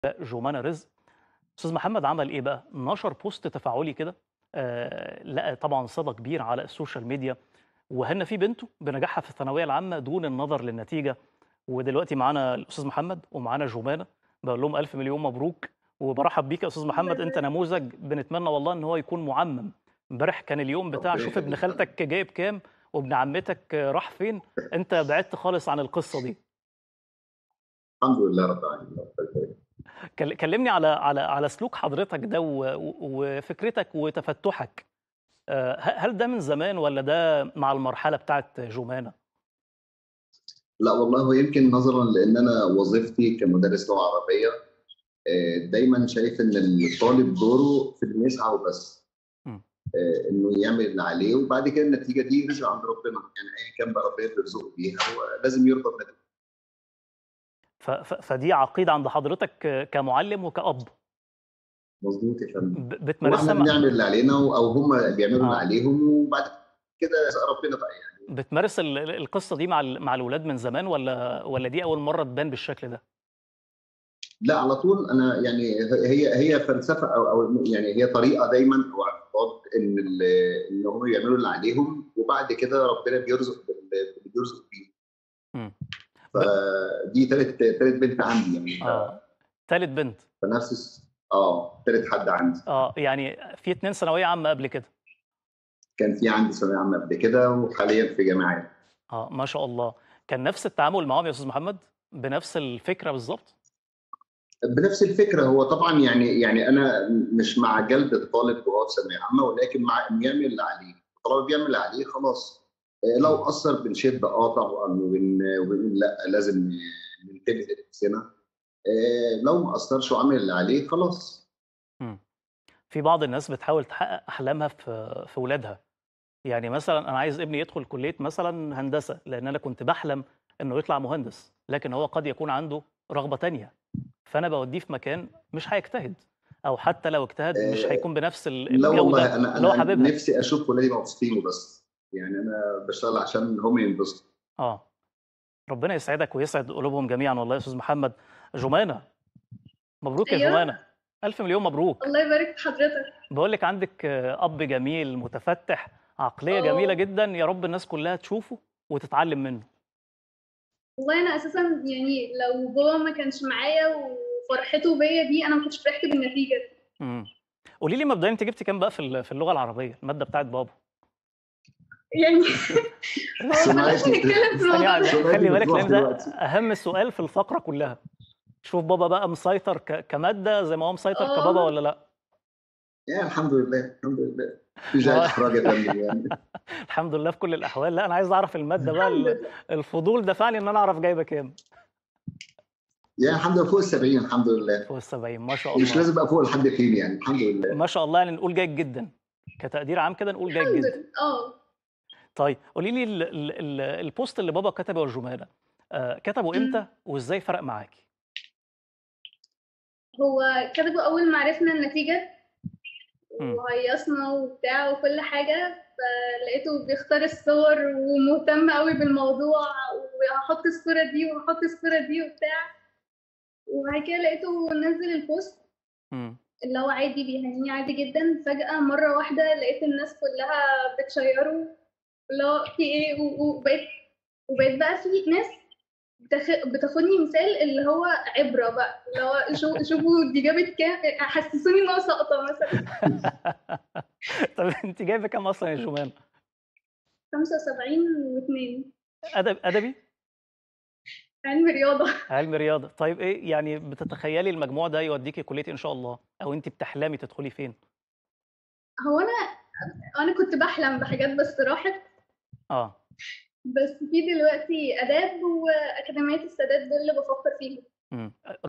جومانا رزق استاذ محمد عمل ايه بقى نشر بوست تفاعلي كده آه لقى طبعا صدى كبير على السوشيال ميديا وهنا في بنته بنجاحها في الثانويه العامه دون النظر للنتيجه ودلوقتي معانا الاستاذ محمد ومعانا جومانا بقول لهم الف مليون مبروك وبرحب بيك يا استاذ محمد انت نموذج بنتمنى والله ان هو يكون معمم امبارح كان اليوم بتاع شوف ابن خالتك جايب كام وابن عمتك راح فين انت بعدت خالص عن القصه دي الحمد لله رب العالمين كل- كلمني على على على سلوك حضرتك ده و- و- وفكرتك وتفتحك آه، ه- هل ده من زمان ولا ده مع المرحله بتاعت جومانا لا والله هو يمكن نظرا لان انا وظيفتي كمدرس لغه عربيه آه، دايما شايف ان الطالب دوره في انه يسعى وبس م. آه، انه يعمل اللي عليه وبعد كده النتيجه دي رزق عند ربنا يعني ايا كان بقى ربنا بيرزقه بيها هو لازم يرضى بنتيجه ف- ف- فدي عقيده عند حضرتك آه، كمعلم وكأب مظبوط يا فندم ب- واحنا بتمارسها مع- بنعمل اللي علينا او هم بيعملوا اللي آه. عليهم وبعد كده يسأل ربنا بقى يعني بتمارس ال- ال- القصه دي مع ال- مع الولاد من زمان ولا ولا دي اول مره تبان بالشكل ده لا على طول انا يعني هي هي فلسفه او او يعني هي طريقه دايما او اعتقاد ان ال- ان هم يعملوا اللي عليهم وبعد كده ربنا بيرزق بال- باللي بيرزق بيه مم. فدي ثالث ثالث بنت عندي يعني ف- اه ثالث بنت فنفس الس- اه ثالث حد عندي اه يعني في اتنين ثانويه عامه قبل كده كان في عندي ثانويه عامه قبل كده وحاليا في جامعات اه ما شاء الله كان نفس التعامل معاهم يا استاذ محمد بنفس الفكره بالظبط بنفس الفكره هو طبعا يعني يعني انا مش مع جلد الطالب وهو في ثانويه عامه ولكن مع انه يعمل اللي عليه طالما بيعمل اللي عليه خلاص آه، لو قصر بنشد اه طبعا وبن- وبنقول لا لازم ننتبه لنفسنا آه، لو ما قصرش وعمل اللي عليه خلاص مم. في بعض الناس بتحاول تحقق احلامها في في ولادها يعني مثلا انا عايز ابني يدخل كليه مثلا هندسه لان انا كنت بحلم انه يطلع مهندس لكن هو قد يكون عنده رغبه تانية فانا بوديه في مكان مش هيجتهد او حتى لو اجتهد مش آه، هيكون بنفس ال- لا والله الجوده انا اللي هو انا حاببها نفسي اشوف ولادي مبسوطين وبس يعني انا بشتغل عشان هم ينبسطوا اه ربنا يسعدك ويسعد قلوبهم جميعا والله يا استاذ محمد جمانه مبروك يا أيوة. جمانه الف مليون مبروك الله يبارك في حضرتك بقول لك عندك آه، اب جميل متفتح عقليه آه. جميله جدا يا رب الناس كلها تشوفه وتتعلم منه والله انا اساسا يعني لو بابا ما كانش معايا وفرحته بيا دي انا ما كنتش فرحت بالنتيجه امم قولي لي مبدئيا انت جبتي كام بقى في ال- في اللغه العربيه الماده بتاعت بابا يعني هو بلاش سمعتي- نتكلم في ثانية الموضوع واحدة، سؤالي خلي بالك بتروح لان ده دلوقتي. اهم سؤال في الفقره كلها شوف بابا بقى مسيطر ك- كماده زي ما هو مسيطر آه. كبابا ولا لا يعني الحمد لله الحمد لله في جاي آه. اخراج يا فندم يعني الحمد لله في كل الاحوال لا انا عايز اعرف الماده بقى الحمد ال- لله. الفضول دفعني ان انا اعرف جايبه كام يعني الحمد لله فوق ال 70 الحمد لله فوق ال 70 ما شاء مش الله لازم ابقى فوق لحد فين يعني الحمد لله ما شاء الله يعني نقول جيد جدا كتقدير عام كده نقول جيد الحمد جدا لله اه طيب قولي لي ال- ال- ال- البوست اللي بابا كتبه الجمانه آه كتبه امتى وازاي فرق معاكي هو كتبه اول ما عرفنا النتيجه مم. وهيصنا وبتاع وكل حاجه فلقيته بيختار الصور ومهتم قوي بالموضوع وهحط الصوره دي وهحط الصوره دي وبتاع وبعد كده لقيته نزل البوست مم. اللي هو عادي بيهنيني عادي جدا فجأة مرة واحدة لقيت الناس كلها بتشيره اللي هو في ايه و- وبقيت وبقيت بقى في ناس بتاخ- بتاخدني مثال اللي هو عبرة بقى اللي هو شو شوفوا دي جابت كام حسسوني ان هو ساقطة مثلا طب انت جايبه كام اصلا يا جمانه 75 و2 ادب ادبي علم رياضة علم رياضه طيب ايه يعني بتتخيلي المجموع ده يوديكي كليه إيه ان شاء الله او انت بتحلمي تدخلي فين هو انا انا كنت بحلم بحاجات بس راحت اه بس في دلوقتي آداب وأكاديمية السادات دول اللي بفكر فيهم مم.